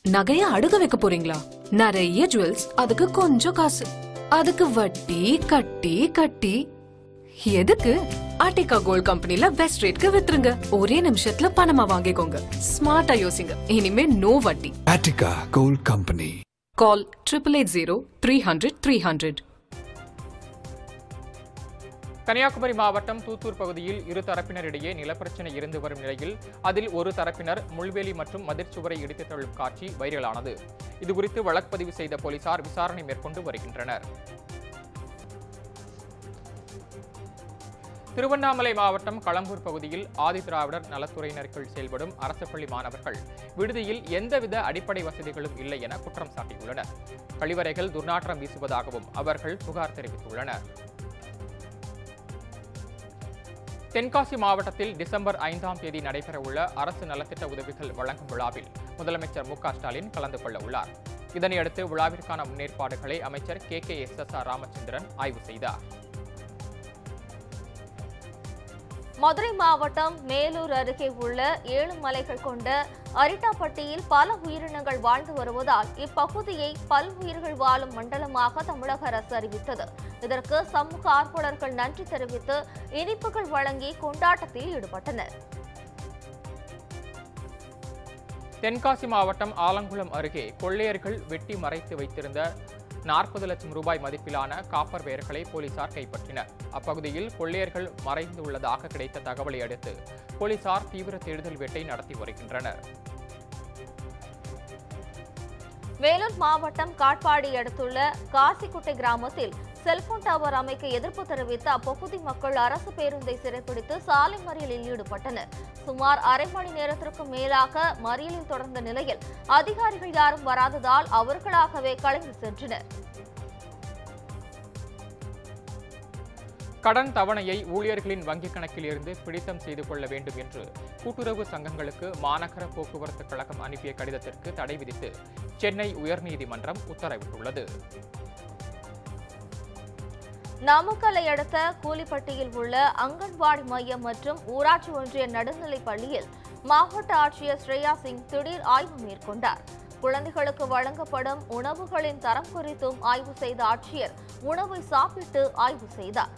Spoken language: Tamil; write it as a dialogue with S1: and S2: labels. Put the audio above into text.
S1: நகைய அடுக வைக்க போறீங்களா நிறைய ஜுவல்ஸ் அதுக்கு கொஞ்சம் காசு அதுக்கு வட்டி கட்டி கட்டி எதுக்கு ஆர்டிகா கோல்ட் கம்பெனில பெஸ்ட் ரேட்க்கு வித்துருங்க ஒரே நிமிஷத்துல பணமா வாங்கிக்கோங்க ஸ்மார்ட்டா யோசிங்க இனிமே நோ வட்டி
S2: Attica Gold Company.
S1: Call triple eight zero three hundred three hundred
S3: Kanyakumari மாவட்டம் தூத்தூர் பகுதியில் இரு தரப்பினரிடையே நிலப்பிரச்சனை இருந்து வரும் நிலையில் அதில் ஒரு தரப்பினர் முள்வேலி மற்றும் மதிர்ச்சுவரை இடித்து தள்ளும் காட்சி வைரலானது இதுகுறித்து வழக்குப்பதிவு செய்த போலீசார் விசாரணை மேற்கொண்டு வருகின்றனர் திருவண்ணாமலை மாவட்டம் களம்பூர் பகுதியில் ஆதிதிராவிடர் நலத்துறையினர் கீழ் செயல்படும் அரசு பள்ளி மாணவர்கள் விடுதியில் எந்தவித அடிப்படை வசதிகளும் இல்லை என குற்றம் சாட்டியுள்ளனர் கழிவறைகள் துர்நாற்றம் வீசுவதாகவும் அவர்கள் புகார் தெரிவித்துள்ளனர் தென்காசி மாவட்டத்தில் டிசம்பர் ஐந்தாம் தேதி நடைபெறவுள்ள அரசு நலத்திட்ட உதவிகள் வழங்கும் விழாவில் முதலமைச்சர் மு க ஸ்டாலின் கலந்து கொள்ள உள்ளார் இதனையடுத்து விழாவிற்கான முன்னேற்பாடுகளை அமைச்சர் K K S S R Ramachandran ஆய்வு செய்தார்
S4: மதுரை மாவட்டம் மேலூர் அருகே உள்ள ஏழு மலைகள் கொண்ட அரிட்டாப்பட்டியில் பல உயிரினங்கள் வாழ்ந்து வருவதால் இப்பகுதியை பல்வுயிர்கள் வாழும் மண்டலமாக தமிழக அரசு அறிவித்தது இதற்கு சமூக ஆர்வலர்கள் நன்றி தெரிவித்து இனிப்புகள் வழங்கி கொண்டாட்டத்தில் ஈடுபட்டனர்
S3: தென்காசி மாவட்டம் ஆலங்குளம் அருகே கொள்ளையர்கள் வெட்டி மறைத்து வைத்திருந்த நாற்பது லட்சம் ரூபாய் மதிப்பிலான காப்பர் வேர்களை போலீசார் கைப்பற்றினர் அப்பகுதியில் கொள்ளையர்கள் மறைந்துள்ளதாக கிடைத்த தகவலை அடுத்து போலீசார் தீவிர தேடுதல் வேட்டை நடத்தி வருகின்றனர்
S4: வேலூர் மாவட்டம் காட்பாடி அடுத்துள்ள காசிக்குட்டை கிராமத்தில் செல்போன் டவர் அமைக்க எதிர்ப்பு தெரிவித்து அப்பகுதி மக்கள் அரசு பேருந்தை சிறைப்பிடித்து சாலை மறியலில் ஈடுபட்டனர் சுமார் அரை மணி நேரத்திற்கு மேலாக மறியலில் தொடர்ந்த நிலையில் அதிகாரிகள் யாரும் வராததால் அவர்களாகவே கலைந்து சென்றனர்
S3: கடன் தவணையை ஊழியர்களின் வங்கிக் கணக்கில் இருந்து பிடித்தம் செய்து கொள்ள வேண்டும் என்று கூட்டுறவு சங்கங்களுக்கு மாநகர போக்குவரத்து கழகம் அனுப்பிய கடிதத்திற்கு தடை விதித்து சென்னை உயர்நீதிமன்றம் உத்தரவிட்டுள்ளது
S4: நாமக்கலை அடுத்த கூலிப்பட்டியில் உள்ள அங்கன்வாடி மையம் மற்றும் ஊராட்சி ஒன்றிய நடுநிலைப் பள்ளியில் மாவட்ட ஆட்சியர் ஸ்ரேயா சிங் திடீர் ஆய்வு மேற்கொண்டார் குழந்தைகளுக்கு வழங்கப்படும் உணவுகளின் தரம் குறித்தும் ஆய்வு செய்த ஆட்சியர் உணவை சாப்பிட்டு ஆய்வு செய்தார்